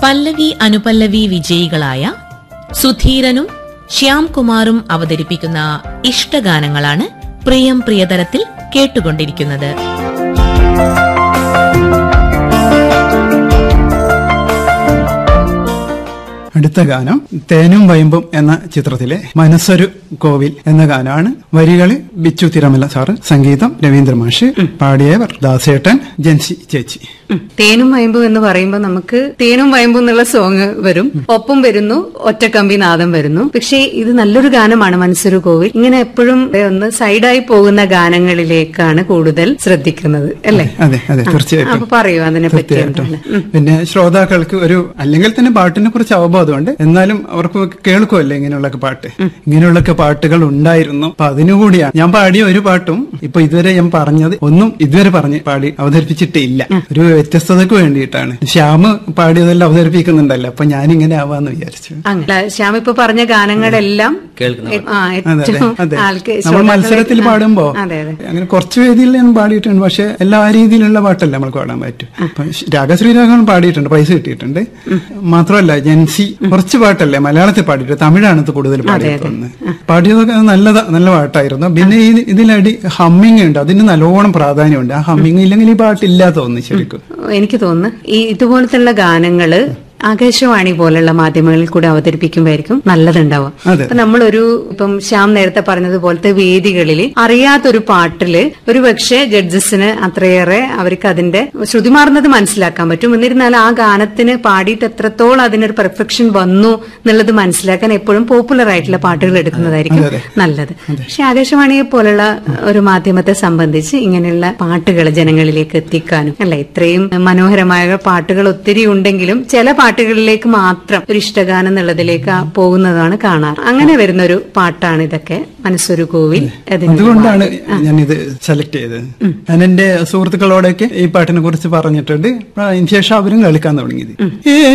പല്ലവി അനുപല്ലവി വിജയികളായ സുധീരനും ശ്യാംകുമാറും അവതരിപ്പിക്കുന്ന ഇഷ്ടഗാനങ്ങളാണ് പ്രിയം പ്രിയതരത്തിൽ കേട്ടുകൊണ്ടിരിക്കുന്നത് അടുത്ത ഗാനം തേനും വയമ്പും എന്ന ചിത്രത്തിലെ മനസ്സൊരു കോവിൽ എന്ന ഗാനമാണ് വരികള് ബിച്ചു തിരമല സാറ് സംഗീതം രവീന്ദ്ര മാഷ് പാടിയവർ ദാസേട്ടൻ ജൻസി ചേച്ചി ഉം. തേനും വയമ്പും എന്ന് പറയുമ്പോൾ നമുക്ക് തേനും വയമ്പും എന്നുള്ള സോങ് വരും ഒപ്പം വരുന്നു ഒറ്റക്കമ്പി നാദം വരുന്നു പക്ഷേ ഇത് നല്ലൊരു ഗാനമാണ് മനസ്സൊരു കോവിൽ ഇങ്ങനെ എപ്പോഴും ഒന്ന് സൈഡായി പോകുന്ന ഗാനങ്ങളിലേക്കാണ് കൂടുതൽ ശ്രദ്ധിക്കുന്നത് അല്ലേ അതെ അതെ തീർച്ചയായിട്ടും അപ്പൊ പറയൂ അതിനെ പറ്റി തീർച്ചയായിട്ടും എന്താണ് ഉം. പിന്നെ ശ്രോതാക്കൾക്ക് ഒരു അല്ലെങ്കിൽ തന്നെ പാട്ടിനെ കുറിച്ച് അവബോധമുണ്ട് എന്നാലും അവർക്ക് കേൾക്കുമല്ലേ ഇങ്ങനെയുള്ളൊക്കെ പാട്ട് ഇങ്ങനെയുള്ളൊക്കെ പാട്ടുകൾ ഉണ്ടായിരുന്നു അപ്പൊ അതിനുകൂടിയാണ് ഞാൻ പാടിയ ഒരു പാട്ടും ഇപ്പൊ ഇതുവരെ ഞാൻ പറഞ്ഞത് ഒന്നും ഇതുവരെ പറഞ്ഞ് പാടി അവതരിപ്പിച്ചിട്ടേ ഇല്ല ഒരു വ്യത്യസ്തതക്ക് വേണ്ടിയിട്ടാണ് ശ്യാമ് പാടിയതെല്ലാം അവതരിപ്പിക്കുന്നുണ്ടല്ലോ അപ്പൊ ഞാൻ ഇങ്ങനെ ആവാന്ന് വിചാരിച്ചു അങ്ങനെ ശ്യാം ഇപ്പൊ പറഞ്ഞ ഗാനങ്ങളെല്ലാം കേൾക്കുന്നവർ. ആ, അതെ അതെ ഏറ്റവും അതെ ആൾക്ക് നമ്മൾ മത്സരത്തിൽ ശ്രോതാക്കളെ- പാടുമ്പോ അതെ അതെ അങ്ങനെ കുറച്ച് വേദിയിൽ ഞാൻ പാടിയിട്ടുണ്ട് പക്ഷെ എല്ലാ രീതിയിലുള്ള പാട്ടല്ല നമുക്ക് പാടാൻ പറ്റും ഇപ്പൊ രാഗശ്രീരാഗം പാടിയിട്ടുണ്ട് പൈസ കിട്ടിയിട്ടുണ്ട് മാത്രമല്ല ജൻസി കുറച്ച് പാട്ടല്ലേ മലയാളത്തിൽ പാടിയിട്ട് തമിഴാണ് ഇത് കൂടുതൽ പാടിയിട്ടുള്ളത് പാടിയതൊക്കെ നല്ലതാ നല്ല പാട്ടായിരുന്നു പിന്നെ ഈ ഇതിലടി ഹമ്മിങ് ഉണ്ട് അതിന് നല്ലോണം പ്രാധാന്യമുണ്ട് ആ ഹമ്മിങ് ഇല്ലെങ്കിൽ ഈ പാട്ടില്ലാ തോന്നുന്നു ശരിക്കും എനിക്ക് തോന്നുന്നു ഈ ഇതുപോലത്തുള്ള ഗാനങ്ങള് ആകാശവാണി പോലുള്ള മാധ്യമങ്ങളിൽ കൂടെ അവതരിപ്പിക്കുമ്പോഴായിരിക്കും നല്ലതുണ്ടാവുക അതെ. അപ്പൊ നമ്മളൊരു ഇപ്പം ശ്യാം നേരത്തെ പറഞ്ഞതുപോലത്തെ വേദികളിൽ അറിയാത്തൊരു പാട്ടില് ഒരു പക്ഷേ ജഡ്ജസിന് അത്രയേറെ അവർക്ക് അതിന്റെ ശ്രുതിമാർന്നത് മനസ്സിലാക്കാൻ പറ്റും എന്നിരുന്നാൽ ആ ഗാനത്തിന് പാടിയിട്ട് എത്രത്തോളം അതിനൊരു പെർഫെക്ഷൻ വന്നു എന്നുള്ളത് മനസ്സിലാക്കാൻ എപ്പോഴും പോപ്പുലർ ആയിട്ടുള്ള പാട്ടുകൾ എടുക്കുന്നതായിരിക്കും അതെ, നല്ലത് പക്ഷെ ആകാശവാണിയെ പോലുള്ള ഒരു മാധ്യമത്തെ സംബന്ധിച്ച് ഇങ്ങനെയുള്ള പാട്ടുകൾ ജനങ്ങളിലേക്ക് എത്തിക്കാനും അല്ലെ ഇത്രയും മനോഹരമായ പാട്ടുകൾ ഒത്തിരി ഉണ്ടെങ്കിലും ചില പാട്ടുകളിലേക്ക് മാത്രം ഒരു ഇഷ്ടഗാനം എന്നുള്ളതിലേക്ക് ആ പോകുന്നതാണ് കാണാറ് അങ്ങനെ വരുന്ന ഒരു പാട്ടാണ് ഇതൊക്കെ മനസ്സൊരു കോവിൽ അതിന്റെ അതുകൊണ്ടാണ് ഞാൻ ഇത് സെലക്ട് ചെയ്തത് ഞാൻ എന്റെ സുഹൃത്തുക്കളോടൊക്കെ ഈ പാട്ടിനെ കുറിച്ച് പറഞ്ഞിട്ടുണ്ട് അതിന് ശേഷം അവരും കളിക്കാൻ തുടങ്ങിയത് ഏ